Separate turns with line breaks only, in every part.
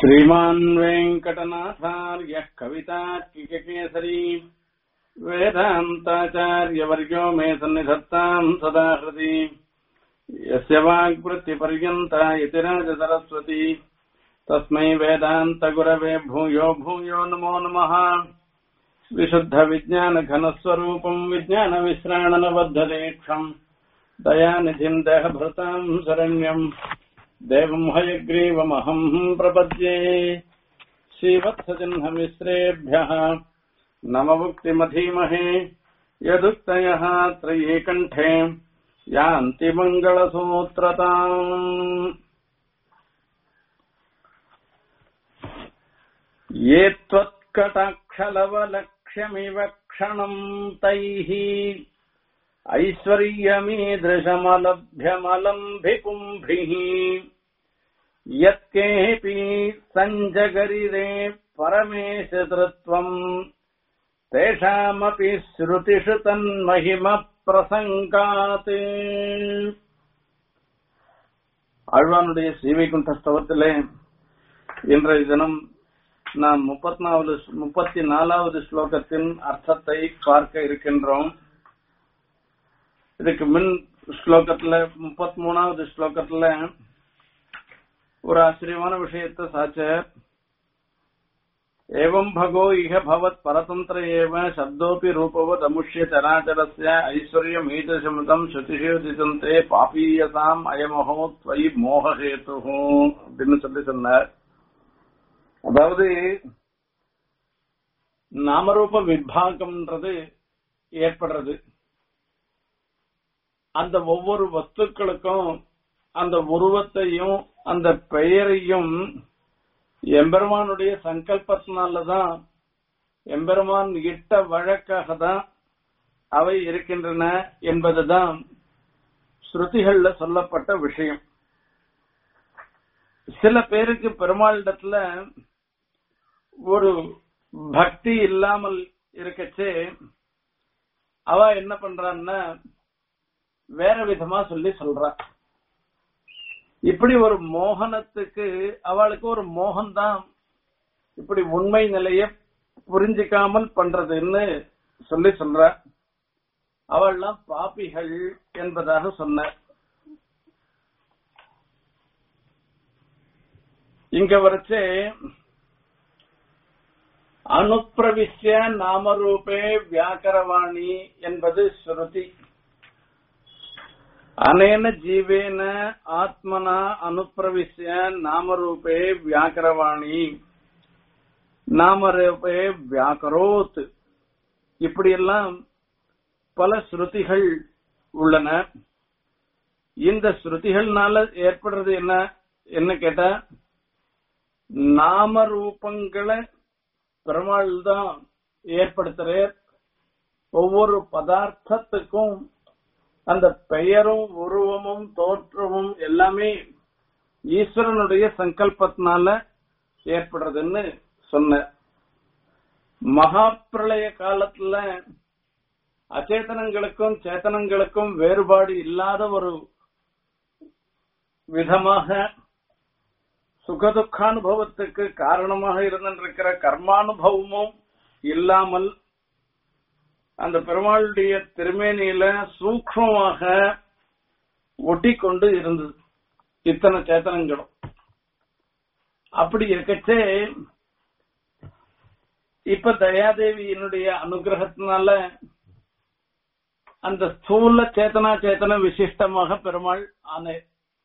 श्रीमान् वेङ्कटनाथार्यः कवितार्किककेसरी वेदान्ताचार्यवर्यो मे सन्निधत्ताम् सदा हृदि यस्य वाग्वृत्तिपर्यन्ता यतिराजसरस्वती तस्मै वेदान्तगुरवे भूयो भूयो नमो नमः विशुद्धविज्ञानघनस्वरूपम् विज्ञानविश्राणनबद्धदीक्षम् दयानिधिम् देहभृताम् शरण्यम् देवम् हयग्रीवमहम् प्रपद्ये श्रीवत्सचिह्नमिश्रेभ्यः नममुक्तिमधीमहे यदुक्तयः त्रये कण्ठे यान्ति मङ्गलसूत्रताम् ये त्वत्कटाक्षलवलक्ष्यमिव क्षणम् तैः ऐश्वर्यमीदृशमलभ्यमलम्भिपुम्भिः यत्केऽपि सञ्जगरिरे परमेशतृत्वम् तेषामपि श्रुतिषु தன்மகிமப்பிரசங்காத் ஆழ்வானுடைய ஸ்ரீவைகுண்ட ஸ்தவத்திலே இன்றைய தினம் நாம் முப்பத்தி முப்பத்தி நாலாவது ஸ்லோகத்தின் அர்த்தத்தை பார்க்க இருக்கின்றோம் இதுக்கு முன் ஸ்லோகத்துல முப்பத்தி மூணாவது ஸ்லோகத்துல ஒரு ஆச்சரியமான விஷயத்தை சாச்சார் एवं भगो इह भवत् परतन्त्र एव शब्दोऽपि रूपवत् अमुष्य चराचरस्य ऐश्वर्यमीदृशमृतम् श्रुतिषोदितन्ते பாபீயசாம் அயமஹோ त्वयि மோகஹேதுः அப்படின்னு சொல்லி சொன்னார் அதாவது நாமரூப விபாகம்ன்றது ஏற்படுறது அந்த ஒவ்வொரு வஸ்துக்களுக்கும் அந்த உருவத்தையும் அந்த பெயரையும் எம்பெருமானுடைய சங்கல்பத்தினாலதான் எம்பெருமான் இட்ட வழக்காக தான் அவை இருக்கின்றன என்பதுதான் ஸ்ருதிகள்ல சொல்லப்பட்ட விஷயம் சில பேருக்கு பெருமாளிடத்துல ஒரு பக்தி இல்லாமல் இருக்கச்சே அவ என்ன பண்றான்னா வேற விதமா சொல்லி சொல்றா இப்படி ஒரு மோகனத்துக்கு அவளுக்கு ஒரு மோகம்தான் இப்படி உண்மை நிலைய புரிஞ்சிக்காமல் பண்றதுன்னு சொல்லி சொல்ற அவள்லாம் பாப்பிகள் என்பதாக சொன்ன இங்க வரைச்சே அனுப்பிரவிசிய நாமரூபே வியாக்கரவாணி என்பது ஸ்ருதி அனேன ஜீவேன ஆத்மனா அனுப்பிரவிசிய நாமரூபே வியாக்கரவாணி நாமரூபே வியாக்கரோத் இப்படியெல்லாம் பல ஸ்ருதிகள் உள்ளன இந்த ஸ்ருதிகள்னால ஏற்படுறது என்ன என்ன கேட்டா நாம ரூபங்களை பெருமாள் தான் ஏற்படுத்துறார் ஒவ்வொரு பதார்த்தத்துக்கும் அந்த பெயரும் உருவமும் தோற்றமும் எல்லாமே ஈஸ்வரனுடைய சங்கல்பத்தினால ஏற்படுறதுன்னு சொன்ன மகா பிரளய காலத்துல அச்சேதனங்களுக்கும் சேத்தனங்களுக்கும் வேறுபாடு இல்லாத ஒரு விதமாக சுகதுக்கானுபவத்துக்கு காரணமாக இருந்திருக்கிற கர்மானுபவமும் இல்லாமல் அந்த பெருமாளுடைய திருமேனியில சூக்மமாக ஒட்டி கொண்டு இருந்தது இத்தனை சேத்தனங்களும் அப்படி இருக்கச்சே இப்ப தயாதேவியினுடைய அனுகிரகத்தினால அந்த ஸ்தூல சேத்தனா சேத்தன விசிஷ்டமாக பெருமாள் ஆனே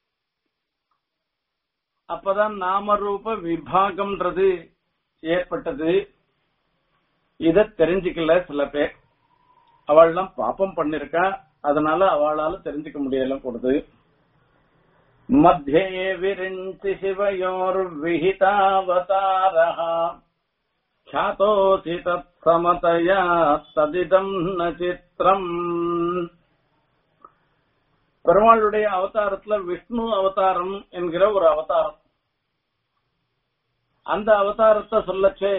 அப்பதான் நாமரூப விபாகம்ன்றது ஏற்பட்டது இத தெரிஞ்சுக்கல சில பேர் அவள்லாம் பாப்பம் பண்ணிருக்கா அதனால அவளால தெரிஞ்சுக்க முடியல கொடுது மத்தியே விரிஞ்சி சிவயோர் விஹிதாவதாரः ख्यातोऽसि तत्समतया तदिदम् न சித்திரம் பெருமாளுடைய அவதாரத்துல விஷ்ணு அவதாரம் என்கிற ஒரு அவதாரம் அந்த அவதாரத்தை சொல்லச்சே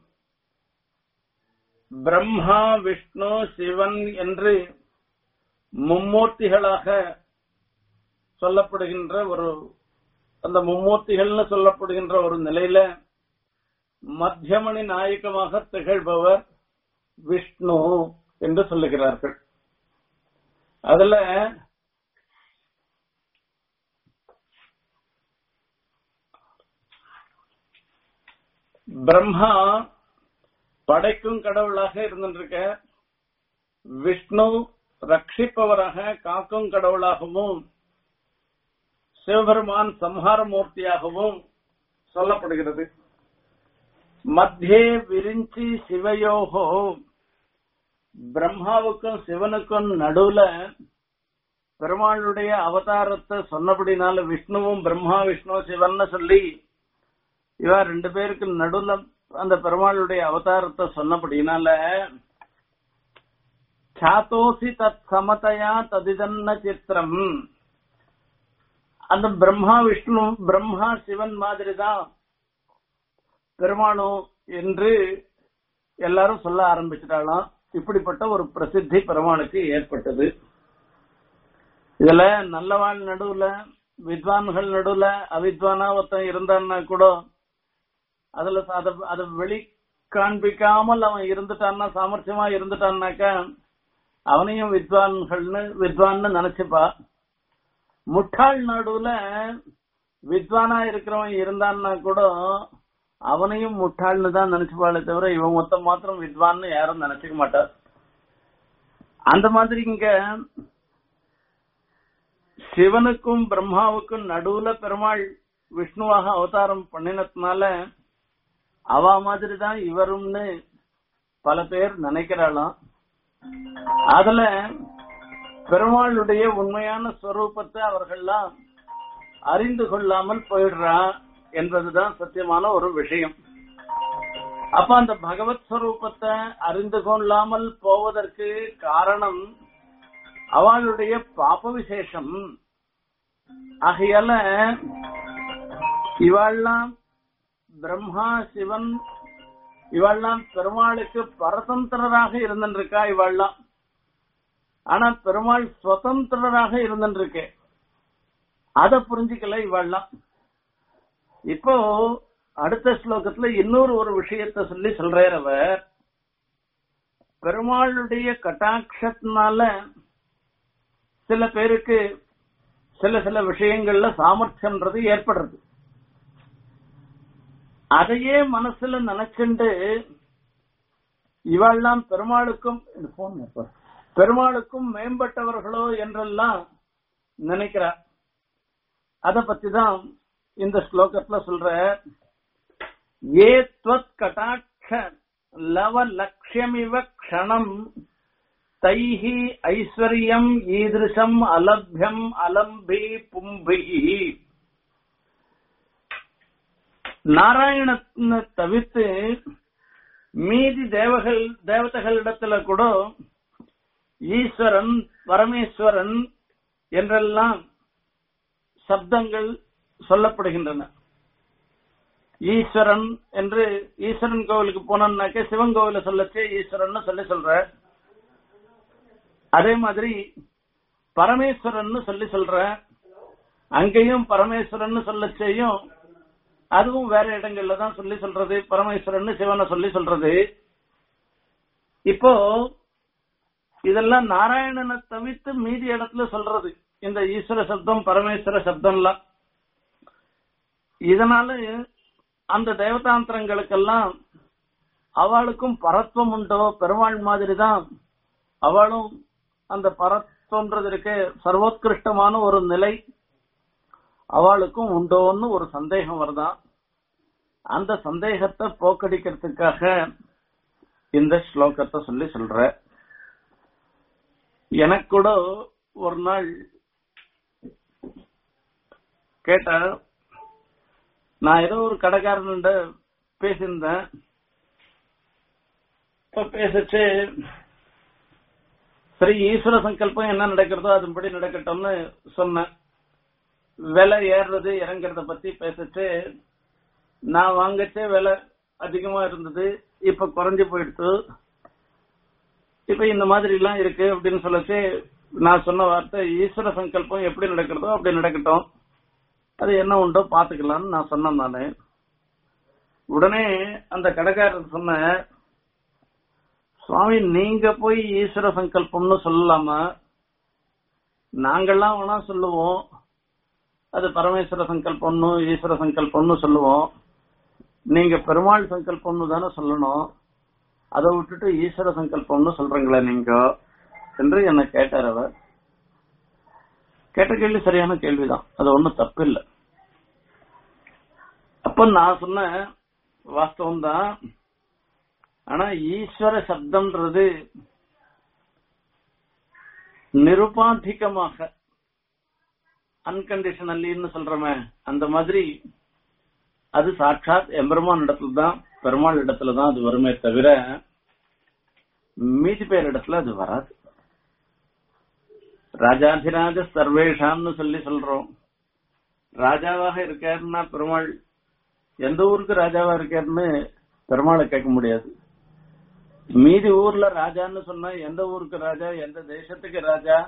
பிரம்மா விஷ்ணு சிவன் என்று மும்மூர்த்திகளாக சொல்லப்படுகின்ற ஒரு அந்த மும்மூர்த்திகள்னு சொல்லப்படுகின்ற ஒரு நிலையில மத்தியமணி நாயகமாக திகழ்பவர் விஷ்ணு என்று சொல்லுகிறார்கள் அதுல பிரம்மா படைக்கும் கடவுளாக இருந்திருக்க விஷ்ணு ரட்சிப்பவராக காக்கும் கடவுளாகவும் சிவபெருமான் சம்ஹார மூர்த்தியாகவும் சொல்லப்படுகிறது மத்தியே விரிஞ்சி சிவயோகோ பிரம்மாவுக்கும் சிவனுக்கும் நடுவுல பெருமாளுடைய அவதாரத்தை சொன்னபடினால விஷ்ணுவும் பிரம்மா விஷ்ணு சிவன் சொல்லி இவ ரெண்டு பேருக்கு நடுவுல அந்த பெருமாளுடைய அவதாரத்தை சொன்னபடினால சாத்தோசி தத் சமதையா ததிதன்ன சித்திரம் அந்த பிரம்மா விஷ்ணு பிரம்மா சிவன் மாதிரி தான் பெருமாளும் என்று எல்லாரும் சொல்ல ஆரம்பிச்சிட்டாலாம் இப்படிப்பட்ட ஒரு பிரசித்தி பெருமாளுக்கு ஏற்பட்டது இதுல நல்லவாள் நடுவுல வித்வான்கள் நடுவுல அவித்வானா ஒருத்தன் இருந்தான்னா கூட அதுல அத அத வெளி காண்பிக்காமல் அவன் இருந்துட்டான்னா சாமர்த்தியமா இருந்துட்டான்னாக்கா அவனையும் வித்வான்கள்னு வித்வான்னு நினைச்சுப்பா முட்டாள் நடுவுல வித்வானா இருக்கிறவன் இருந்தான்னா கூட அவனையும் முட்டாள்னு தான் நினைச்சுப்பாளே தவிர இவன் மொத்தம் மாத்திரம் வித்வான்னு யாரும் நினைச்சுக்க மாட்டார் அந்த மாதிரி இங்க சிவனுக்கும் பிரம்மாவுக்கும் நடுவுல பெருமாள் விஷ்ணுவாக அவதாரம் பண்ணினதுனால அவ மாதிரி தான் இவரும்னு பல பேர் நினைக்கிறாளாம் அதுல பெருமாளுடைய உண்மையான ஸ்வரூபத்தை அவர்கள்லாம் அறிந்து கொள்ளாமல் போயிடுறா என்பதுதான் சத்தியமான ஒரு விஷயம் அப்ப அந்த பகவத் ஸ்வரூபத்தை அறிந்து கொள்ளாமல் போவதற்கு காரணம் அவளுடைய பாப விசேஷம் ஆகையால இவாள்லாம் பிரம்மா சிவன் இவாள்லாம் பெருமாளுக்கு பரதந்திரராக இருந்திருக்கா இவாள்லாம் ஆனா பெருமாள் சுதந்திரராக இருந்திருக்கு அத புரிஞ்சுக்கல இவாள்லாம் இப்போ அடுத்த ஸ்லோகத்துல இன்னொரு ஒரு விஷயத்த சொல்லி சொல்றார் அவர் பெருமாளுடைய கட்டாட்சத்தினால சில பேருக்கு சில சில விஷயங்கள்ல சாமர்த்தியம்ன்றது ஏற்படுறது அதையே மனசுல நினைச்சுண்டு இவாள்லாம் பெருமாளுக்கும் இந்த போன் எப்ப? பெருமாளுக்கும் மேம்பட்டவர்களோ என்றெல்லாம் நினைக்கிறார் அத பத்தி தான் இந்த ஸ்லோகத்துல சொல்ற ஏ त्वत् கட்டாட்ச லவ லட்சியமிவ க்ஷணம் தைஹி ஐஸ்வர்யம் ஈதிருஷம் அலபியம் அலம்பி பும்பிஹி நாராயணனை தவிர்த்து மீதி தேவகள் தேவதைகளிடத்துல கூட ஈஸ்வரன் பரமேஸ்வரன் என்றெல்லாம் சப்தங்கள் சொல்லப்படுகின்றன ஈஸ்வரன் என்று ஈஸ்வரன் கோவிலுக்கு போனோம்னாக்க சிவன் கோவில சொல்லச்சே ஈஸ்வரன் சொல்லி சொல்ற அதே மாதிரி பரமேஸ்வரன் சொல்லி சொல்ற அங்கேயும் பரமேஸ்வரன் சொல்லச்சேயும் அதுவும் வேற இடங்கள்ல தான் சொல்லி சொல்றது பரமேஸ்வரன் சிவனை சொல்லி சொல்றது இப்போ இதெல்லாம் நாராயணனை தவிர்த்து மீதி இடத்துல சொல்றது இந்த ஈஸ்வர சப்தம் பரமேஸ்வர சப்தம்லாம் இதனால அந்த தேவதாந்திரங்களுக்கெல்லாம் அவளுக்கும் பரத்வம் உண்டோ பெருமாள் மாதிரி தான் அவளும் அந்த பரத்வம்ன்றது இருக்க சர்வோத்கிருஷ்டமான ஒரு நிலை அவளுக்கும் உண்டோன்னு ஒரு சந்தேகம் வருதான் அந்த சந்தேகத்தை போக்கடிக்கிறதுக்காக இந்த ஸ்லோகத்தை சொல்லி சொல்ற எனக்கு கூட ஒரு நாள் கேட்ட நான் ஏதோ ஒரு கடைக்காரன்ட பேசியிருந்தேன் இப்ப பேசிச்சு சரி ஈஸ்வர சங்கல்பம் என்ன நடக்கிறதோ அதன்படி நடக்கட்டும்னு சொன்னேன் விலை ஏறுறது இறங்குறத பத்தி பேசிட்டு நான் வாங்கச்சே விலை அதிகமா இருந்தது இப்ப குறைஞ்சு போயிடுச்சு இப்ப இந்த மாதிரி எல்லாம் இருக்கு அப்படின்னு சொல்லச்சு நான் சொன்ன வார்த்தை ஈஸ்வர சங்கல்பம் எப்படி நடக்கிறதோ அப்படி நடக்கட்டும் அது என்ன உண்டோ பாத்துக்கலாம்னு நான் சொன்னேன் நானு உடனே அந்த கடைக்காரர் சொன்ன சுவாமி நீங்க போய் ஈஸ்வர சங்கல்பம்னு சொல்லலாமா நாங்கெல்லாம் வேணா சொல்லுவோம் அது பரமேஸ்வர சங்கல்பம்னு ஈஸ்வர சங்கல்பம்னு சொல்லுவோம் நீங்க பெருமாள் சங்கல்பம்னு தானே சொல்லணும் அதை விட்டுட்டு ஈஸ்வர சங்கல்பம்னு சொல்றீங்களே நீங்க என்று என்ன கேட்டார் அவர் கேட்ட கேள்வி சரியான கேள்விதான் அது ஒண்ணும் தப்பு இல்லை அப்ப நான் சொன்ன வாஸ்தவம் தான் ஆனா ஈஸ்வர சப்தம்ன்றது நிருபாதிகமாக அன்கண்டிஷனல்லின்னு சொல்றமே அந்த மாதிரி அது சாட்சாத் எம்பெருமான் இடத்துல தான் பெருமாள் இடத்துல தான் அது வருமே தவிர மீதி பேர் இடத்துல அது வராது ராஜாதிராஜ சர்வேஷான்னு சொல்லி சொல்றோம் ராஜாவாக இருக்காருன்னா பெருமாள் எந்த ஊருக்கு ராஜாவா இருக்காருன்னு பெருமாளை கேட்க முடியாது மீதி ஊர்ல ராஜான்னு சொன்னா எந்த ஊருக்கு ராஜா எந்த தேசத்துக்கு ராஜா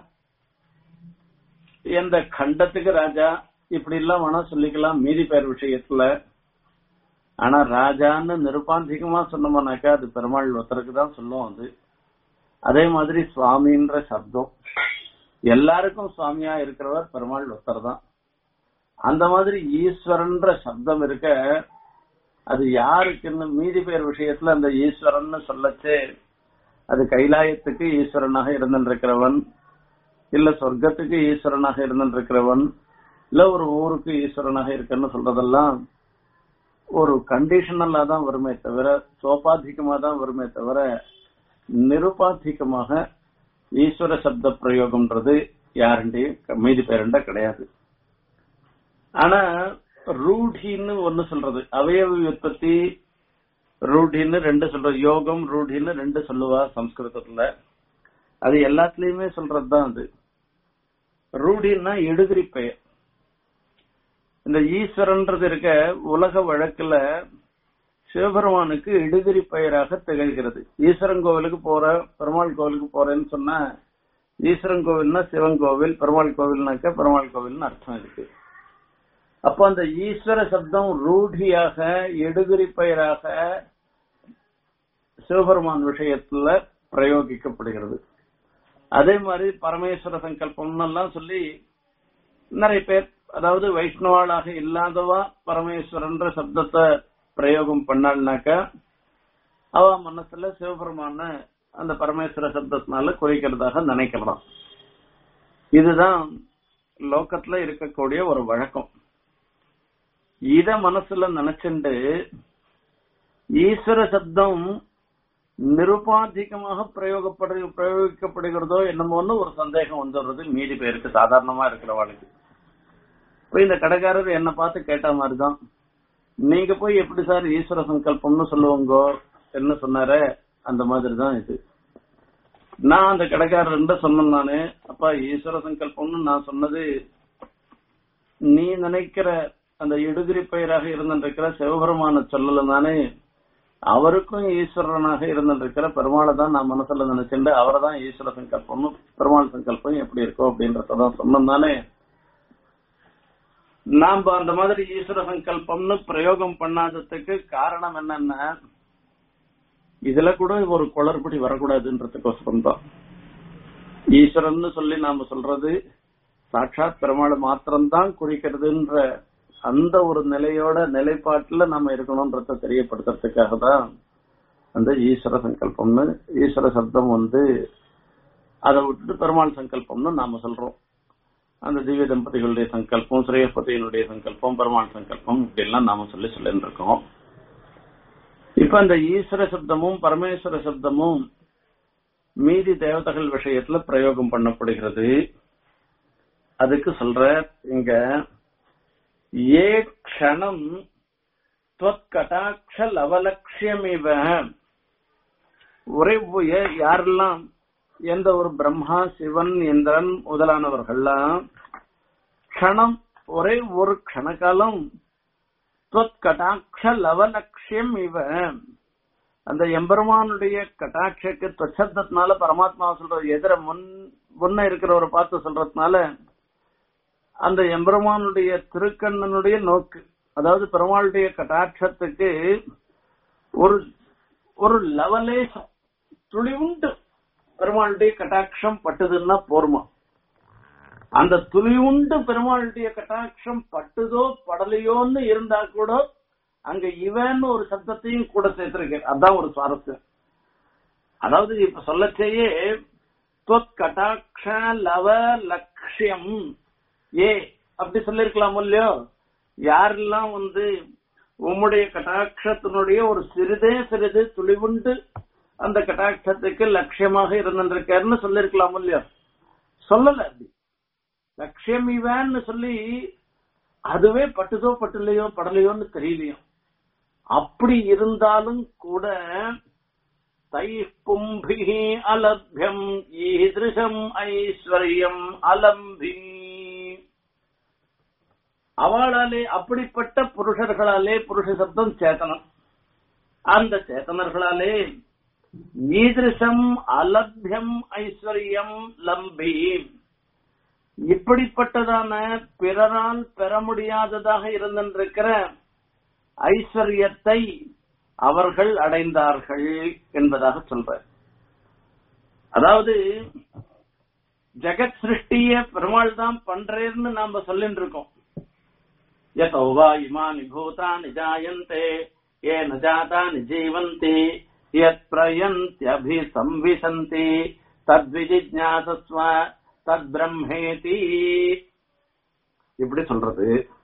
எந்த கண்டத்துக்கு ராஜா இப்படி எல்லாம் வேணா சொல்லிக்கலாம் மீதி பேர் விஷயத்துல ஆனா ராஜான்னு நிருபாந்திகமா சொன்னோம்னாக்கா அது பெருமாள் ஒருத்தருக்கு தான் சொல்லுவோம் அது அதே மாதிரி சுவாமின்ற சப்தம் எல்லாருக்கும் சுவாமியா இருக்கிறவர் பெருமாள் ஒருத்தர் தான் அந்த மாதிரி ஈஸ்வரன்ற சப்தம் இருக்க அது யாருக்குன்னு மீதி பேர் விஷயத்துல அந்த ஈஸ்வரன் சொல்லச்சே அது கைலாயத்துக்கு ஈஸ்வரனாக இருந்திருக்கிறவன் இல்ல சொர்க்கத்துக்கு ஈஸ்வரனாக இருந்திருக்கிறவன் இல்ல ஒரு ஊருக்கு ஈஸ்வரனாக இருக்கன்னு சொல்றதெல்லாம் ஒரு கண்டிஷனலா தான் வருமே தவிர சோபாதிகமா தான் வருமே தவிர நிருபாதிகமாக ஈஸ்வர சப்த பிரயோகம்ன்றது யாருண்டையும் மீதி பேருண்ட கிடையாது ஆனா ரூಢின்னு ஒண்ணு சொல்றது அவயவ உற்பத்தி ரூಢின்னு ரெண்டு சொல்றது யோகம் ரூಢின்னு ரெண்டு சொல்லுவா சம்ஸ்கிருதத்துல அது எல்லாத்துலயுமே சொல்றதுதான் அது ரூಢின்னா எடுதிரி பெயர் இந்த ஈஸ்வரன்றது இருக்க உலக வழக்குல சிவபெருமானுக்கு இடுதிரி பெயராக திகழ்கிறது ஈஸ்வரன் கோவிலுக்கு போற பெருமாள் கோவிலுக்கு போறேன்னு சொன்னா ஈஸ்வரன் கோவில்னா சிவன் கோவில் பெருமாள் கோவில்னாக்க பெருமாள் கோவில்னு அர்த்தம் இருக்கு அப்போ அந்த ஈஸ்வர சப்தம் ரூಢியாக எடுதிரி பெயராக சிவபெருமான் விஷயத்துல பிரயோகிக்கப்படுகிறது அதே மாதிரி பரமேஸ்வர சங்கல்பம் எல்லாம் சொல்லி நிறைய பேர் அதாவது வைஷ்ணவாளாக இல்லாதவா பரமேஸ்வரன்ற சப்தத்தை பிரயோகம் பண்ணாள்னாக்கா அவ மனசுல சிவபெருமான அந்த பரமேஸ்வர சப்தத்தினால குறிக்கிறதாக நினைக்கலாம் இதுதான் லோக்கத்துல இருக்கக்கூடிய ஒரு வழக்கம் இத மனசுல நினைச்சுண்டு ஈஸ்வர சப்தம் நிருபாதிகமாக பிரயோகப்படு பிரயோகிக்கப்படுகிறதோ என்னமோன்னு ஒரு சந்தேகம் வந்துடுறது மீதி பேருக்கு சாதாரணமா இருக்கிறவாளுக்கு இப்ப இந்த கடைக்காரர் என்ன பார்த்து கேட்ட மாதிரிதான் நீங்க போய் எப்படி சார் ஈஸ்வர சங்கல்பம்னு சொல்லுவாங்கோ என்ன சொன்னார அந்த மாதிரி தான் இது நான் அந்த கடைக்காரர் சொன்னேன் நானு அப்பா ஈஸ்வர சங்கல்பம்னு நான் சொன்னது நீ நினைக்கிற அந்த இடுதிரி பெயராக இருந்திருக்கிற சிவபெருமான சொல்லல தானே அவருக்கும் ஈஸ்வரனாக இருந்திருக்கிற பெருமாளை தான் நான் மனசுல நினைச்சுட்டு அவரை தான் ஈஸ்வர சங்கல்பம்னு பெருமாள் சங்கல்பம் எப்படி இருக்கும் அப்படின்றதான் சொன்னோம் தானே நாம அந்த மாதிரி ஈஸ்வர சங்கல்பம்னு பிரயோகம் பண்ணாததுக்கு காரணம் என்னன்னா இதுல கூட ஒரு குளறுபடி வரக்கூடாதுன்றதுக்கோசரம் தான் ஈஸ்வரன் சொல்லி நாம சொல்றது சாட்சாத் பெருமாள் மாத்திரம்தான் குறிக்கிறதுன்ற அந்த ஒரு நிலையோட நிலைப்பாட்டுல நம்ம இருக்கணும்ன்றத தெரியப்படுத்துறதுக்காக தான் அந்த ஈஸ்வர சங்கல்பம்னு ஈஸ்வர சப்தம் வந்து அதை விட்டுட்டு பெருமாள் சங்கல்பம்னு நாம சொல்றோம் அந்த திவ்ய தம்பதிகளுடைய சங்கல்பம் ஸ்ரேயபதியினுடைய சங்கல்பம் பெருமாள் சங்கல்பம் இப்படி எல்லாம் நாம சொல்லி சொல்லிட்டு இருக்கோம் இப்ப அந்த ஈஸ்வர சப்தமும் பரமேஸ்வர சப்தமும் மீதி தேவதைகள் விஷயத்துல பிரயோகம் பண்ணப்படுகிறது அதுக்கு சொல்ற இங்க ஏ க்ஷணம் கட்டாட்ச லவலட்சியமிவ ஒரே ஏ- யாரெல்லாம் எந்த ஒரு பிரம்மா சிவன் இந்திரன் முதலானவர்கள்லாம் க்ஷணம் ஒரே ஒரு க்ஷணகாலம் கட்டாட்ச லவலட்சியம் இவ அந்த எம்பெருமானுடைய கட்டாட்சக்கு தொச்சத்தினால பரமாத்மா சொல்றது எதிர முன் முன்ன இருக்கிறவரை பார்த்து சொல்றதுனால அந்த எம்பெருமானுடைய திருக்கண்ணனுடைய நோக்கு அதாவது பெருமாளுடைய கட்டாட்சத்துக்கு ஒரு ஒரு லவலேசம் துளிவுண்டு பெருமாளுடைய கட்டாட்சம் பட்டுதுன்னா போருமா அந்த துளிவுண்டு பெருமாளுடைய கட்டாட்சம் பட்டுதோ படலையோன்னு இருந்தா கூட அங்க இவன் ஒரு சப்தத்தையும் கூட சேர்த்திருக்கேன் அதான் ஒரு சுவாரஸ்யம் அதாவது இப்ப சொல்லச்சேயே கட்டாட்ச லவ லட்சியம் ஏ அப்படி சொல்லிருக்கலாம் இல்லையோ யாரெல்லாம் வந்து உம்முடைய கட்டாட்சத்தினுடைய ஒரு சிறிதே சிறிது துளிவுண்டு அந்த கட்டாட்சத்துக்கு லட்சியமாக இருந்திருக்காருன்னு சொல்லிருக்கலாம் இல்லையோ சொல்லல அப்படி லட்சியம் இவன்னு சொல்லி அதுவே பட்டுதோ பட்டுலையோ படலையோன்னு தெரியலையோ அப்படி இருந்தாலும் கூட தை பும்பிகி அலபியம் ஈதிருஷம் ஐஸ்வர்யம் அலம்பி அவளாலே அப்படிப்பட்ட புருஷர்களாலே புருஷ சப்தம் சேத்தனம் அந்த சேத்தனர்களாலே ஈதிருஷம் அலபியம் ஐஸ்வர்யம் லம்பி இப்படிப்பட்டதான பிறரால் பெற முடியாததாக இருந்திருக்கிற ஐஸ்வர்யத்தை அவர்கள் அடைந்தார்கள் என்பதாக சொல்ற அதாவது ஜெகத் சிருஷ்டிய பெருமாள் தான் பண்றேன்னு நாம சொல்லிட்டு இருக்கோம் யதோ வா இமானி பூதானி ஜாயந்தே ஏன ஜாதானி ஜீவந்தி யத் பிரயந்த்யபி சம்விசந்தி தத்விஜிஜாசஸ்வ தத் பிரம்மேதி இப்படி சொல்றது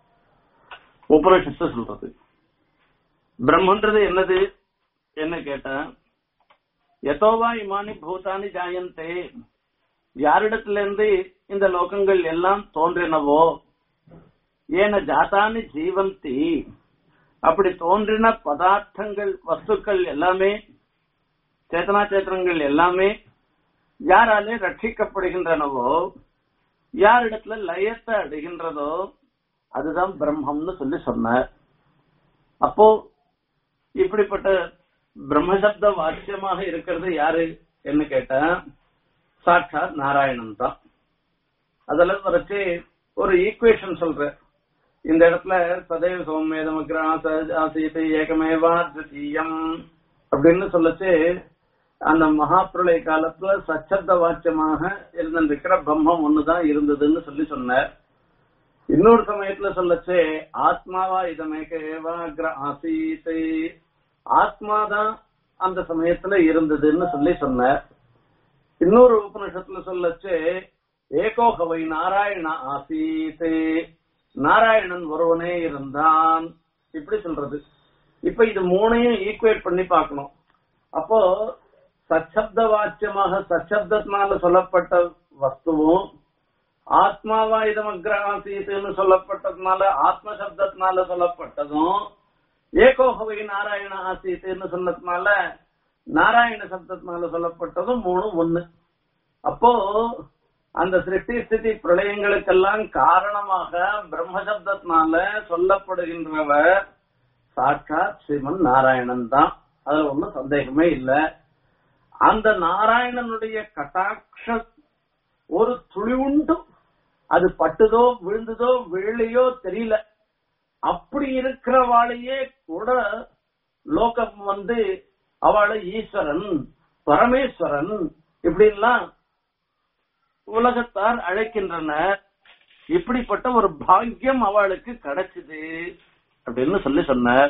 உபனிஷத்து சொல்றது பிரம்மன்றது என்னது என்ன கேட்டேன் எதோவா இமானி பூதானி ஜாயந்தே யாரிடத்துல இருந்து இந்த லோகங்கள் எல்லாம் தோன்றினவோ ஏன ஜாத்தானி ஜீவந்தி அப்படி தோன்றின பதார்த்தங்கள் வஸ்துக்கள் எல்லாமே சேத்தனா சேத்தனங்கள் எல்லாமே யாராலே ரட்சிக்கப்படுகின்றனவோ யாரிடத்துல லயத்தை அடைகின்றதோ அதுதான் பிரம்மம்னு சொல்லி சொன்னார் அப்போ இப்படிப்பட்ட பிரம்மசப்த வாக்கியமாக இருக்கிறது யாரு என்ன கேட்டா சாட்சாத் நாராயணன் தான் அதுல வரைச்சு ஒரு ஈக்குவேஷன் சொல்ற இந்த இடத்துல சதைவ சோமேதமக்ர ஆசீத்தை ஏகமேவா திருத்தீயம் அப்படின்னு சொல்லச்சு அந்த மகாபிரளய காலத்துல சச்சப்த வாக்கியமாக இருந்திருக்கிற பிரம்மம் ஒண்ணுதான் இருந்ததுன்னு சொல்லி சொன்னார் இன்னொரு சமயத்துல சொல்லச்சே ஆத்மாவா இதமேக ஏவாகிர ஆசீத்தை ஆத்மாதான் அந்த சமயத்துல இருந்ததுன்னு சொல்லி சொன்னார் இன்னொரு உபனிஷத்துல சொல்லச்சு ஏகோகவை நாராயண ஆசீத்து நாராயணன் ஒருவனே இருந்தான் இப்படி சொல்றது இப்ப இது மூணையும் ஈக்குவேட் பண்ணி பார்க்கணும் அப்போ சச்சப்த வாக்கியமாக சச்சப்தத்தினால சொல்லப்பட்ட வஸ்துவும் ஆத்மாவா இதமக்ராசீத்துன்னு சொல்லப்பட்டதுனால ஆத்ம சப்தத்தினால சொல்லப்பட்டதும் ஏகோகவை நாராயண ஆசீத்துன்னு சொன்னதுனால நாராயண சப்தத்தினால சொல்லப்பட்டதும் மூணு ஒண்ணு அப்போ அந்த சிருஷ்டி ஸ்திதி பிரளயங்களுக்கெல்லாம் காரணமாக பிரம்ம சப்தத்தினால சொல்லப்படுகின்றவர் சாட்சாத் ஸ்ரீமன் நாராயணன் தான் அதுல ஒன்றும் சந்தேகமே இல்லை அந்த நாராயணனுடைய கட்டாட்ச ஒரு துளி உண்டு அது பட்டுதோ விழுந்ததோ விழலையோ தெரியல அப்படி இருக்கிறவாளையே கூட லோகம் வந்து அவளை ஈஸ்வரன் பரமேஸ்வரன் இப்படிலாம் உலகத்தார் அழைக்கின்றனர் இப்படிப்பட்ட ஒரு பாக்கியம் அவளுக்கு கிடைச்சது அப்படின்னு சொல்லி சொன்னார்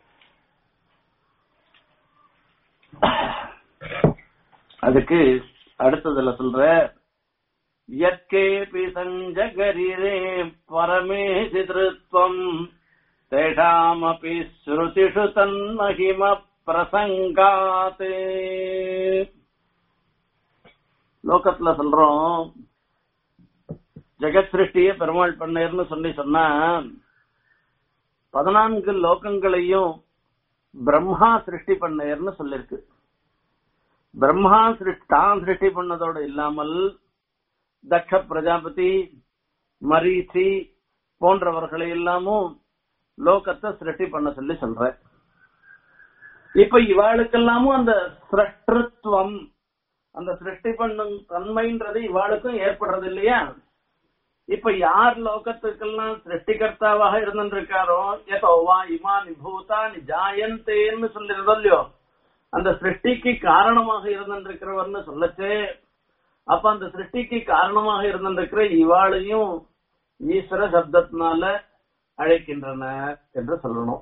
அதுக்கு அடுத்ததுல சொல்ற யற்கேபி சஞ்சகரிரே பரமேசி திருத்வம் தேஷாமபி ஸ்ருதிஷு தன்மகிம பிரசங்காத் லோகத்துல சொல்றோம் ஜெகத் சிருஷ்டிய பெருமாள் பண்ணேர்னு சொல்லி சொன்னா பதினான்கு லோகங்களையும் பிரம்மா சிருஷ்டி பண்ணேர்னு சொல்லிருக்கு பிரம்மா தான் சிருஷ்டி பண்ணதோடு இல்லாமல் தக்ஷ பிரஜாபதி மரீச்சி போன்றவர்களை எல்லாமும் லோகத்தை சிருஷ்டி பண்ண சொல்லி சொல்ற இப்ப இவாளுக்கெல்லாமும் அந்த சிரஷ்டத்துவம் அந்த சிருஷ்டி பண்ணும் தன்மைன்றது இவாளுக்கும் ஏற்படுறது இல்லையா இப்ப யார் லோகத்துக்கெல்லாம் சிருஷ்டிகர்த்தாவாக இருந்திருக்காரோ எதோவா இமா நிபூதா நிஜாயந்தேன்னு சொல்லிருந்தோம் இல்லையோ அந்த சிருஷ்டிக்கு காரணமாக இருந்திருக்கிறவர்னு சொல்லச்சே அப்ப அந்த சிருஷ்டிக்கு காரணமாக இருந்திருக்கிற இவாளையும் ஈஸ்வர சப்தத்தினால அழைக்கின்றனர் என்று சொல்லணும்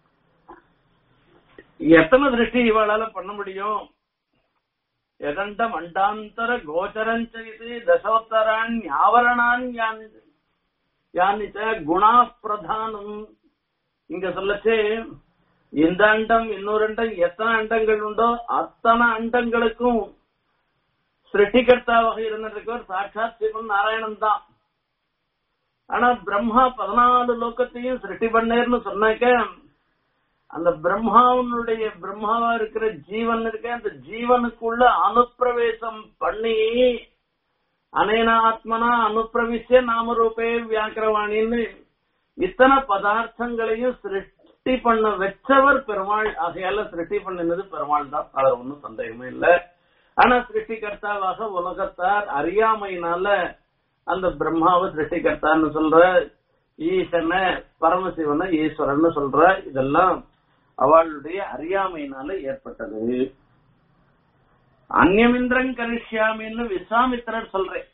எத்தனை திருஷ்டி இவாளால பண்ண முடியும் எதண்ட மண்டாந்தர கோச்சரம் செய்து தசோத்தரான் ஆவரணான் யானிச்ச குணா பிரதானம் இங்க சொல்லச்சே இந்த அண்டம் இன்னொரு அண்டம் எத்தனை அண்டங்கள் உண்டோ அத்தனை அண்டங்களுக்கும் சிருஷ்டிகர்த்தாவாக இருந்திருக்கவர் சாட்சாத் சிவன் நாராயணன் தான் ஆனா பிரம்மா பதினாலு லோகத்தையும் சிருஷ்டி பண்ணேர்னு சொன்னாக்க அந்த பிரம்மாவனுடைய பிரம்மாவா இருக்கிற ஜீவன் இருக்க அந்த ஜீவனுக்குள்ள அனுப்பிரவேசம் பண்ணி அனேன ஆத்மனா அனுப்பிரவிசிய நாமரூபே வியாக்கிரவாணின்னு இத்தனை பதார்த்தங்களையும் சிருஷ்டி பண்ண வச்சவர் பெருமாள் ஆகையால சிருஷ்டி பண்ணினது பெருமாள் தான் அதுல ஒன்றும் சந்தேகமே இல்லை ஆனா சிருஷ்டிகர்த்தாவாக உலகத்தார் அறியாமையினால அந்த பிரம்மாவை சிருஷ்டிகர்த்தான்னு சொல்ற ஈசன பரமசிவன ஈஸ்வரன் சொல்ற இதெல்லாம் அவளுடைய அறியாமையினால ஏற்பட்டது அந்நியமிந்திரன் கரிஷ்யாமின்னு விஸ்வாமித்திரர் சொல்றேன்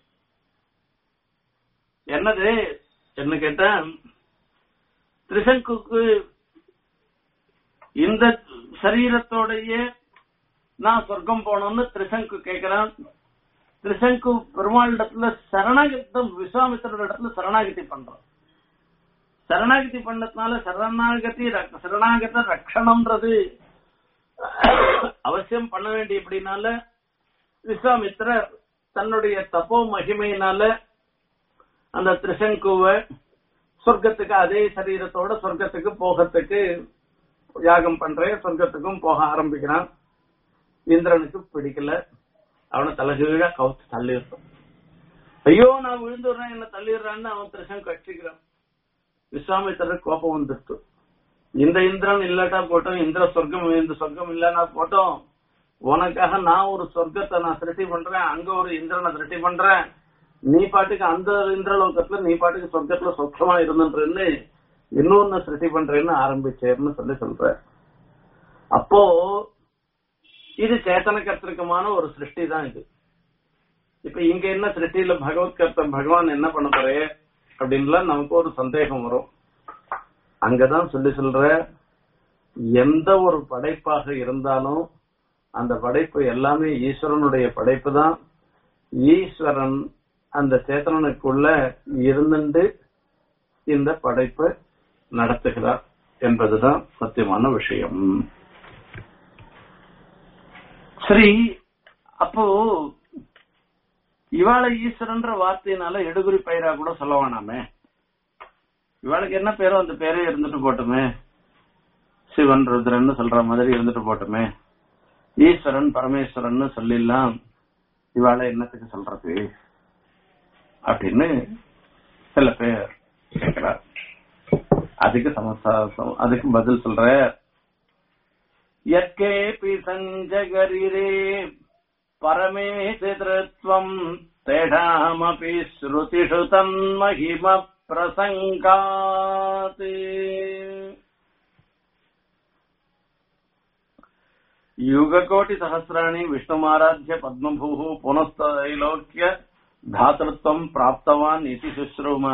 என்னது என்ன கேட்டா திரிசங்குக்கு இந்த சரீரத்தோடயே நான் சொர்க்கம் போனோம்னு திரிசங்கு கேட்கிறான் திரிசங்கு பெருமாள் இடத்துல சரணாகத்தம் விஸ்வாமித்திர இடத்துல சரணாகதி பண்றான் சரணாகதி பண்ணதுனால சரணாகதி ரக்- சரணாகத ரக்ஷணம்ன்றது அவசியம் பண்ண வேண்டிய அப்படின்னால விஸ்வாமித்திரர் தன்னுடைய தப்போ மகிமையினால அந்த திரிசங்குவை சொர்க்கத்துக்கு அதே சரீரத்தோட சொர்க்கத்துக்கு போகத்துக்கு யாகம் பண்றேன் சொர்க்கத்துக்கும் போக ஆரம்பிக்கிறான் இந்திரனுக்கு பிடிக்கல அவனை தலைகீழ கவுத்து தள்ளிடுறான் ஐயோ நான் விழுந்துடுறேன் என்ன தள்ளிடுறான்னு அவன் திரிசங்கு கட்சிக்கிறான் விஸ்வாமித்திரர் கோபம் வந்துட்டு இந்த இந்திரன் இல்லாட்டா போட்டோம் இந்திர சொர்க்கம் இந்த சொர்க்கம் இல்லைன்னா போட்டோம் உனக்காக நான் ஒரு சொர்க்கத்தை நான் சிருஷ்டி பண்றேன் அங்க ஒரு இந்திரனை சிருஷ்டி பண்றேன் நீ பாட்டுக்கு அந்த இந்திரலோகத்துல நீ பாட்டுக்கு சொர்க்கத்துல சொச்சமா இருந்துன்றேன்னு இன்னொன்னு சிருஷ்டி பண்றேன்னு ஆரம்பிச்சேன்னு சொல்லி சொல்ற அப்போ இது சேத்தன கர்த்தருக்கமான ஒரு சிருஷ்டி தான் இது இப்ப இங்க என்ன சிருஷ்டியில பகவத் கர்த்தன் பகவான் என்ன பண்ண போறே அப்படின்லாம் நமக்கு ஒரு சந்தேகம் வரும் அங்கதான் சொல்லி சொல்ற எந்த ஒரு படைப்பாக இருந்தாலும் அந்த படைப்பு எல்லாமே ஈஸ்வரனுடைய படைப்பு தான் ஈஸ்வரன் அந்த சேத்தனனுக்குள்ள இருந்துட்டு இந்த படைப்பை நடத்துகிறார் என்பதுதான் சத்தியமான விஷயம் சரி அப்போ இவாளை ஈஸ்வரன்ற வார்த்தையினால எடுகுறி பயிரா கூட சொல்ல வேணாமே இவாளுக்கு என்ன பேரோ அந்த பேரே இருந்துட்டு போட்டுமே சிவன் ருத்ரன் சொல்ற மாதிரி இருந்துட்டு போட்டுமே ஈஸ்வரன் பரமேஸ்வரன் சொல்லிடலாம் இவாளை என்னத்துக்கு சொல்றது அப்படின்னு சில பேர் கேட்கிறார் அதுக்கு சமஸ்தா அதுக்கு பதில் சொல்ற யற்கேபி சஞ்சகரிரே பரமே சிதத்வம் தேடாமபி ஸ்ருதிஷு தன்மகிம பிரசங்காத் யுககோட்டி சஹசிராணி விஷ்ணுமாராத்திய பத்மபூः புனஸ்தைலோக்கிய தாத்திருத்தம் பிராப்தவான் இதி சுஸ்ரும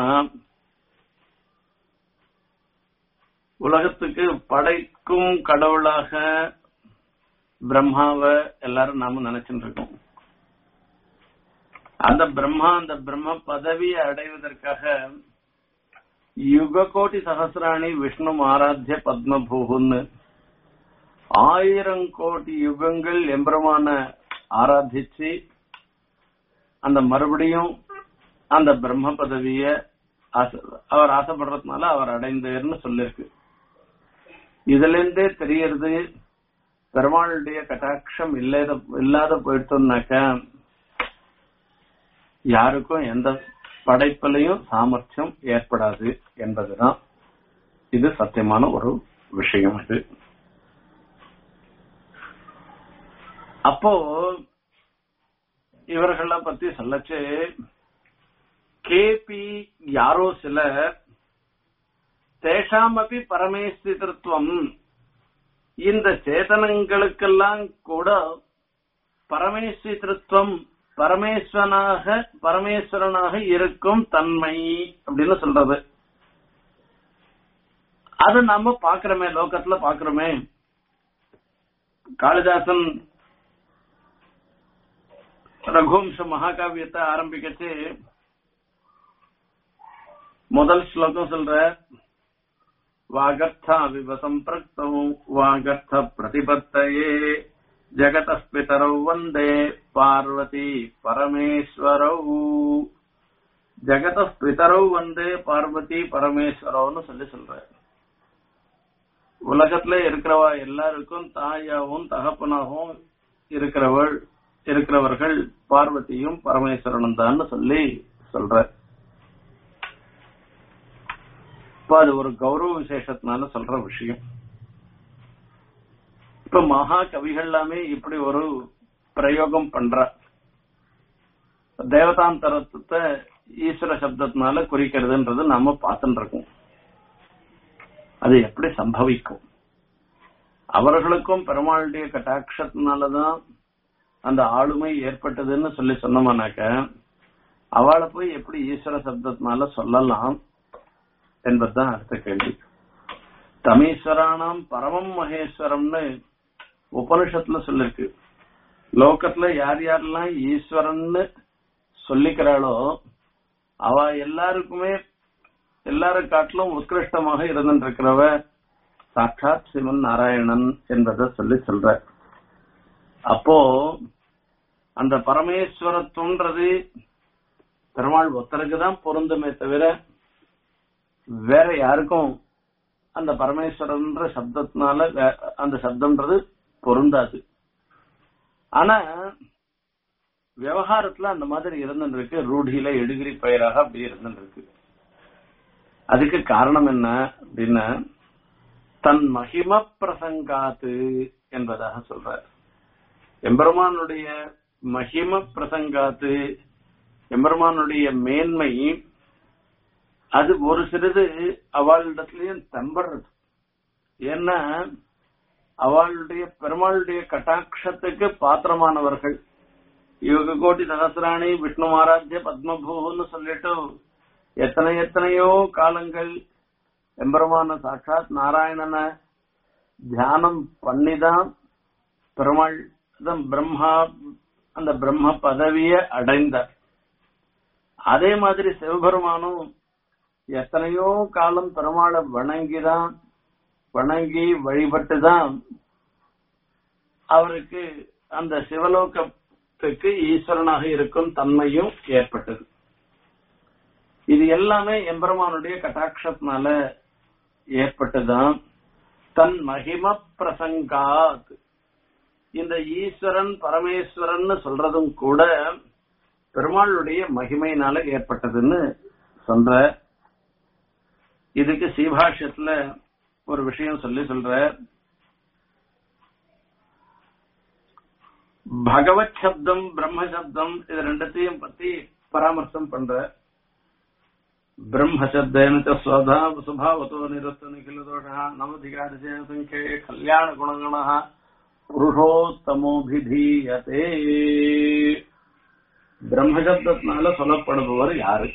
உலகத்துக்கு படைக்கும் கடவுளாக பிரம்மாவை எல்லாரும் நாம நினைச்சுட்டு இருக்கோம் அந்த பிரம்மா அந்த பிரம்ம பதவியை அடைவதற்காக யுக கோட்டி சகசிராணி விஷ்ணு ஆராத்திய பத்மபூன்னு ஆயிரம் கோடி யுகங்கள் எம்பெருமான ஆராதிச்சு அந்த மறுபடியும் அந்த பிரம்ம பதவிய ஆசை- அவர் ஆசைப்படுறதுனால அவர் அடைந்தார்னு சொல்லிருக்கு இதுல இருந்தே தெரியறது பெருமாளுடைய கட்டாட்சம் இல்லாத இல்லாத போயிட்டோம்னாக்க யாருக்கும் எந்த படைப்பிலையும் சாமர்த்தியம் ஏற்படாது என்பதுதான் இது சத்தியமான ஒரு விஷயம் இது அப்போ இவர்களை பத்தி சொல்லச்சு கேபி யாரோ சிலர் தேஷாமபி பரமேஸ்திருத்துவம் இந்த சேதனங்களுக்கெல்லாம் கூட பரமேஸ்வரத்துவம் பரமேஸ்வரனாக பரமேஸ்வரனாக இருக்கும் தன்மை அப்படின்னு சொல்றது அது நாம பாக்குறோமே லோகத்துல பாக்குறோமே காளிதாசன் ரகுவம்ச மகாகாவியத்தை ஆரம்பிக்கச்சு முதல் ஸ்லோகம் சொல்ற வாகர்த்தா விவசம் பிரக்தம் வாகர்த்த பிரதிபத்தையே ஜகத பிதரௌ வந்தே பார்வதி பரமேஸ்வரௌ ஜகத பிதரௌ வந்தே பார்வதி பரமேஸ்வரவுன்னு சொல்லி சொல்ற உலகத்துல இருக்கிறவா எல்லாருக்கும் தாயாவும் தகப்பனாகவும் இருக்கிறவள் இருக்கிறவர்கள் பார்வதியும் பரமேஸ்வரனும் தான் சொல்லி சொல்ற இப்ப அது ஒரு கௌரவ விசேஷத்தினால சொல்ற விஷயம் இப்ப மகா கவிகள் எல்லாமே இப்படி ஒரு பிரயோகம் பண்ற தேவதாந்தரத்தை ஈஸ்வர சப்தத்தினால குறிக்கிறதுன்றது நாம பார்த்துட்டு இருக்கோம் அது எப்படி சம்பவிக்கும் அவர்களுக்கும் பெருமாளுடைய கட்டாட்சத்தினாலதான் அந்த ஆளுமை ஏற்பட்டதுன்னு சொல்லி சொன்னோம்னாக்க அவளை போய் எப்படி ஈஸ்வர சப்தத்தினால சொல்லலாம் என்பதுதான் அடுத்த கேள்வி தமீஸ்வரானாம் பரமம் மகேஸ்வரம்னு உபனிஷத்துல சொல்லிருக்கு லோகத்துல யார் யாரெல்லாம் ஈஸ்வரன்னு சொல்லிக்கிறாளோ அவ எல்லாருக்குமே எல்லாரும் காட்டிலும் உத்கிருஷ்டமாக இருந்திருக்கிறவ சாட்சாத் சிவன் நாராயணன் என்பதை சொல்லி சொல்ற அப்போ அந்த பரமேஸ்வரத்துன்றது பெருமாள் ஒருத்தருக்கு தான் பொருந்துமே தவிர வேற யாருக்கும் அந்த பரமேஸ்வரன்ற சப்தத்தினால வே- அந்த சப்தம்ன்றது பொருந்தாது ஆனா விவகாரத்துல அந்த மாதிரி இருந்துருக்கு ரூಢியில எடுகிரி பெயராக அப்படி இருந்துருக்கு அதுக்கு காரணம் என்ன அப்படின்னா தன் மகிம பிரசங்காத்து என்பதாக சொல்றார் எம்பெருமானுடைய மகிம பிரசங்காத்து எம்பெருமானுடைய மேன்மை அது ஒரு சிறிது அவளிடத்திலையும் தம்படுறது ஏன்னா அவளுடைய பெருமாளுடைய கட்டாட்சத்துக்கு பாத்திரமானவர்கள் யோக கோட்டி சகசிராணி விஷ்ணு ஆராத்திய பத்மபூன்னு சொல்லிட்டு எத்தனை எத்தனையோ காலங்கள் எம்பெருமான சாட்சாத் நாராயணனை தியானம் பண்ணிதான் பெருமாள் தான் பிரம்மா அந்த பிரம்ம பதவியை அடைந்தார் அதே மாதிரி சிவபெருமானும் எத்தனையோ காலம் பெருமாளை வணங்கிதான் வணங்கி வழிபட்டுதான் அவருக்கு அந்த சிவலோகத்துக்கு ஈஸ்வரனாக இருக்கும் தன்மையும் ஏற்பட்டது இது எல்லாமே எம்பெருமானுடைய கட்டாட்சத்தினால ஏற்பட்டுதான் தன் மகிம பிரசங்காத் இந்த ஈஸ்வரன் பரமேஸ்வரன் சொல்றதும் கூட பெருமாளுடைய மகிமையினால ஏற்பட்டதுன்னு சொல்ற இதுக்கு சீபாஷ்யத்துல ஒரு விஷயம் சொல்லி சொல்ற பகவத் சப்தம் பிரம்ம சப்தம் இது ரெண்டத்தையும் பத்தி பராமர்சம் பண்ற பிரம்ம சப்தேன ச ஸ்வதா சுபாவத்தோ நிரஸ்த நிகில தோஷா நவதிகாரிசேன சங்கே கல்யாண குணகண புருஷோத்தமோபிதீயதே பிரம்ம சப்தத்தினால சொல்லப்படுபவர் யாரு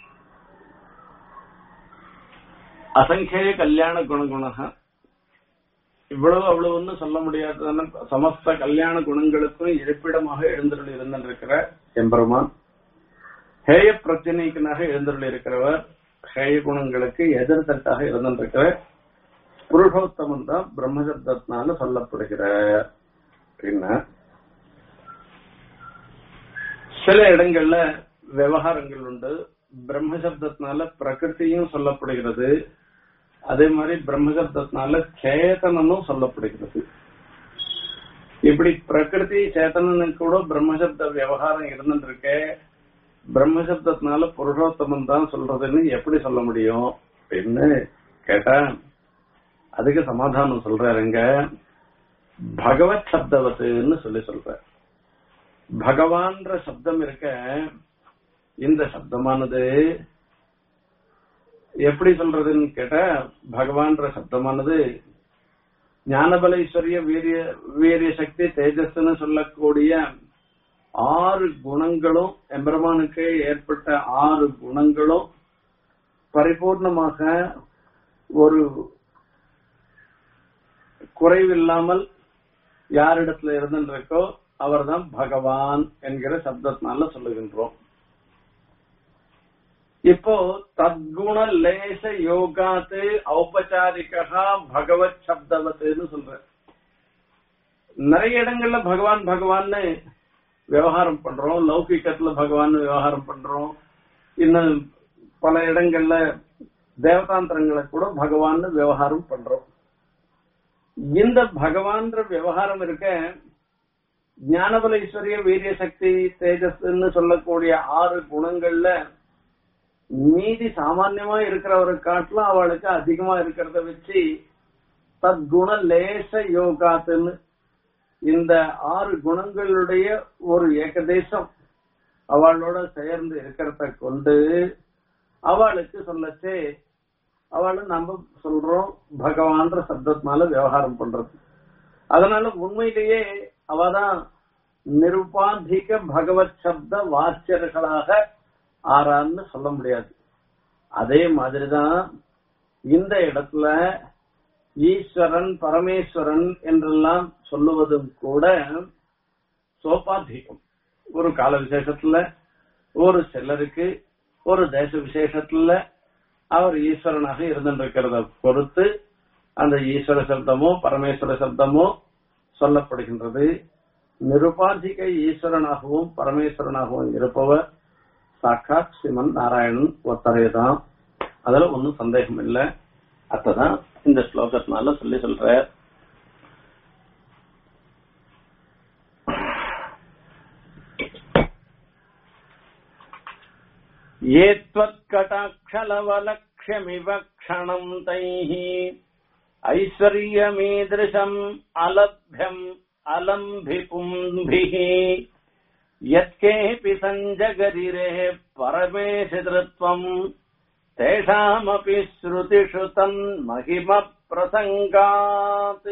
அசங்கேய கல்யாண குணகுணக இவ்வளவு அவ்வளவுன்னு சொல்ல முடியாத சமஸ்த கல்யாண குணங்களுக்கும் இருப்பிடமாக எழுந்தருள் இருந்திருக்கிற எம்பெருமான் ஹேய பிரச்சனைக்குனாக எழுந்தருள் இருக்கிறவர் ஹேய குணங்களுக்கு எதிர்த்தட்டாக இருந்திருக்கிற புருஷோத்தமன் தான் பிரம்மசப்தத்தினால சொல்லப்படுகிற அப்படின்னா சில இடங்கள்ல விவகாரங்கள் உண்டு பிரம்மசப்தத்தினால பிரகிருதியும் சொல்லப்படுகிறது அதே மாதிரி பிரம்மசப்தத்தினால சேதனமும் சொல்லப்படுகிறது இப்படி பிரகிருதி சேத்தனனுக்கு கூட பிரம்மசப்த விவகாரம் இருந்துருக்கு பிரம்மசப்தத்தினால புருஷோத்தமன் தான் சொல்றதுன்னு எப்படி சொல்ல முடியும் அப்படின்னு கேட்டா அதுக்கு சமாதானம் சொல்றாருங்க பகவத் சப்தவத்துன்னு சொல்லி சொல்ற பகவான்ற சப்தம் இருக்க இந்த சப்தமானது எப்படி சொல்றதுன்னு கேட்டா பகவான்ற சப்தமானது ஞானபலேஸ்வரிய வீரிய வீரிய சக்தி தேஜஸ்ன்னு சொல்லக்கூடிய ஆறு குணங்களும் எம்பெருமானுக்கு ஏற்பட்ட ஆறு குணங்களும் பரிபூர்ணமாக ஒரு குறைவில்லாமல் யாரிடத்துல இருந்துருக்கோ அவர்தான் பகவான் என்கிற சப்தத்தினால சொல்லுகின்றோம் இப்போ தத்குண லேச யோகாத்து ஔபச்சாரிகா பகவத் சப்தவத்துன்னு சொல்ற நிறைய இடங்கள்ல பகவான் பகவான்னு விவகாரம் பண்றோம் லௌகிக்கத்துல பகவான் விவகாரம் பண்றோம் இன்னும் பல இடங்கள்ல தேவதாந்திரங்களை கூட பகவான் விவகாரம் பண்றோம் இந்த பகவான்ற விவகாரம் இருக்க ஞானபலேஸ்வரிய வீரிய சக்தி தேஜஸ்ன்னு சொல்லக்கூடிய ஆறு குணங்கள்ல மீதி சாமான்யமா இருக்கிறவரை காட்டிலும் அவளுக்கு அதிகமா இருக்கிறத வச்சு தத்குண லேச யோகாத்துன்னு இந்த ஆறு குணங்களுடைய ஒரு ஏகதேசம் அவளோட சேர்ந்து இருக்கிறத கொண்டு அவளுக்கு சொல்லச்சே அவளை நம்ம சொல்றோம் பகவான்ற சப்தத்தினால விவகாரம் பண்றது அதனால உண்மையிலேயே அவதான் நிருபாதிக பகவத் சப்த வாச்சியர்களாக ஆறான்னு சொல்ல முடியாது அதே மாதிரிதான் இந்த இடத்துல ஈஸ்வரன் பரமேஸ்வரன் என்றெல்லாம் சொல்லுவதும் கூட சோபாதிகம் ஒரு கால விசேஷத்துல ஒரு சிலருக்கு ஒரு தேச விசேஷத்துல அவர் ஈஸ்வரனாக இருந்திருக்கிறத பொறுத்து அந்த ஈஸ்வர சப்தமோ பரமேஸ்வர சப்தமோ சொல்லப்படுகின்றது நிருபாதிக ஈஸ்வரனாகவும் பரமேஸ்வரனாகவும் இருப்பவர் சாட்சாத் ஸ்ரீமன் நாராயணன் ஒத்தரே தான் அதுல ஒன்னும் சந்தேகம் இல்ல அத்ததான் இந்த ஸ்லோகத்தினால சொல்லி சொல்ற ஏத்வத்கடாட்சலவலக்ஷ்யமிவ க்ஷணம் தைः ஐஸ்வர்யமீதृशम् அலभ्यम् अलम्भिपुम्भिः यत्केऽपि सञ्जगरिरे परमेशितृत्वम् तेषामपि श्रुतिषु तन्महिम பிரசங்காத்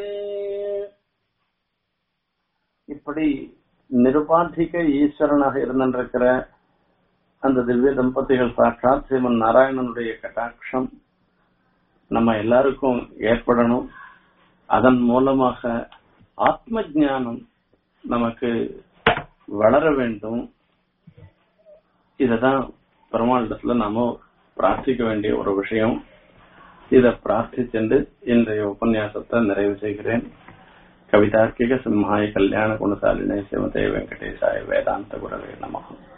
இப்படி நிருபாதிக ஈஸ்வரனாக இருந்திருக்கிற அந்த திவ்ய தம்பதிகள் சாட்சாத் ஸ்ரீமன் நாராயணனுடைய கட்டாட்சம் நம்ம எல்லாருக்கும் ஏற்படணும் அதன் மூலமாக ஆத்ம ஞானம் நமக்கு வளர வேண்டும் இததான் பெருமாளிடத்துல நாம பிரார்த்திக்க வேண்டிய ஒரு விஷயம் இதை பிரார்த்திச்சென்று இன்றைய உபன்யாசத்தை நிறைவு செய்கிறேன் கவிதார்க்கிக சிம்ஹாய கல்யாண குணசாலினே சிவதே வெங்கடேசாய வேதாந்த குரவே நமகம்